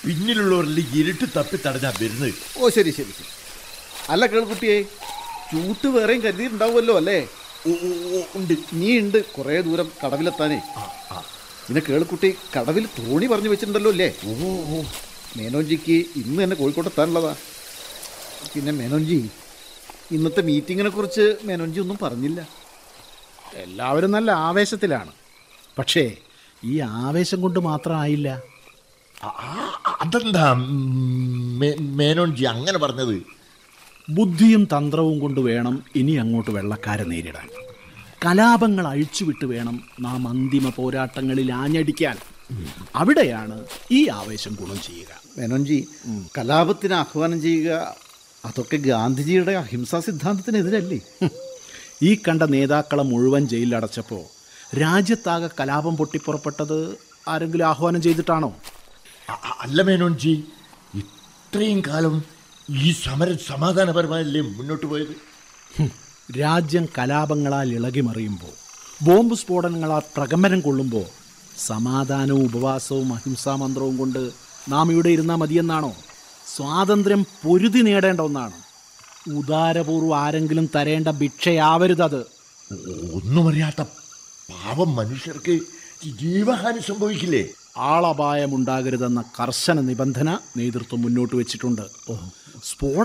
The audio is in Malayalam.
പിന്നിലുള്ളവരിൽ ഇരുട്ട് തപ്പി തടഞ്ഞാ വരുന്നത് ഓ ശരി ശരി ശരി അല്ല കേൾക്കുട്ടിയെ ചൂട്ട് വേറെയും കരുതിയിട്ടുണ്ടാവുമല്ലോ അല്ലേ ഓ, ഓ, ഓ, ഉണ്ട് നീ ഉണ്ട് കുറേ ദൂരം കടവിലെത്താനേ പിന്നെ കേൾക്കുട്ടി കടവിൽ തോണി പറഞ്ഞു വെച്ചിട്ടുണ്ടല്ലോ അല്ലേ ഓ ഓ മേനോൻജിക്ക് ഇന്ന് തന്നെ കോഴിക്കോട്ട് എത്താനുള്ളതാ പിന്നെ മേനോൻജി ഇന്നത്തെ മീറ്റിങ്ങിനെ കുറിച്ച് മേനോൻജി ഒന്നും പറഞ്ഞില്ല എല്ലാവരും നല്ല ആവേശത്തിലാണ് പക്ഷേ ഈ ആവേശം കൊണ്ട് മാത്രമായില്ല ആ, ആ, അതെന്താ മേ- മേനോൻജി അങ്ങനെ പറഞ്ഞത് ബുദ്ധിയും തന്ത്രവും കൊണ്ട് വേണം ഇനി അങ്ങോട്ട് വെള്ളക്കാരെ നേരിടാൻ കലാപങ്ങൾ അഴിച്ചുവിട്ട് വേണം നാം അന്തിമ പോരാട്ടങ്ങളിൽ ആഞ്ഞടിക്കാൻ അവിടെയാണ് ഈ ആവേശം ഗുണം ചെയ്യുക മേനോൻജി കലാപത്തിന് ആഹ്വാനം ചെയ്യുക അതൊക്കെ ഗാന്ധിജിയുടെ അഹിംസാ സിദ്ധാന്തത്തിനെതിരല്ലേ ഈ കണ്ട നേതാക്കളെ മുഴുവൻ ജയിലിലടച്ചപ്പോൾ രാജ്യത്താകെ കലാപം പൊട്ടിപ്പുറപ്പെട്ടത് ആരെങ്കിലും ആഹ്വാനം ചെയ്തിട്ടാണോ അ- അ- അല്ല മേനോൻജി ഇത്രയും കാലം ഈ സമരം സമാധാനപരമായല്ലേ മുന്നോട്ട് പോയത് ഹും, രാജ്യം കലാപങ്ങളാൽ ഇളകിമറിയുമ്പോൾ ബോംബ് സ്ഫോടനങ്ങളാൽ പ്രകമ്പനം കൊള്ളുമ്പോൾ സമാധാനവും ഉപവാസവും അഹിംസാ മന്ത്രവും കൊണ്ട് നാം ഇവിടെ ഇരുന്നാൽ മതിയെന്നാണോ സ്വാതന്ത്ര്യം പൊരുതി നേടേണ്ട ഒന്നാണ് ഉദാരപൂർവ്വം ആരെങ്കിലും തരേണ്ട ഭിക്ഷയാവരുതത് ഒന്നും അറിയാത്ത പാവം മനുഷ്യർക്ക് ജീവഹാനി സംഭവിക്കില്ലേ ആളപായമുണ്ടാകരുതെന്ന കർശന നിബന്ധന നേതൃത്വം മുന്നോട്ട് വെച്ചിട്ടുണ്ട് സ്ഫോടനം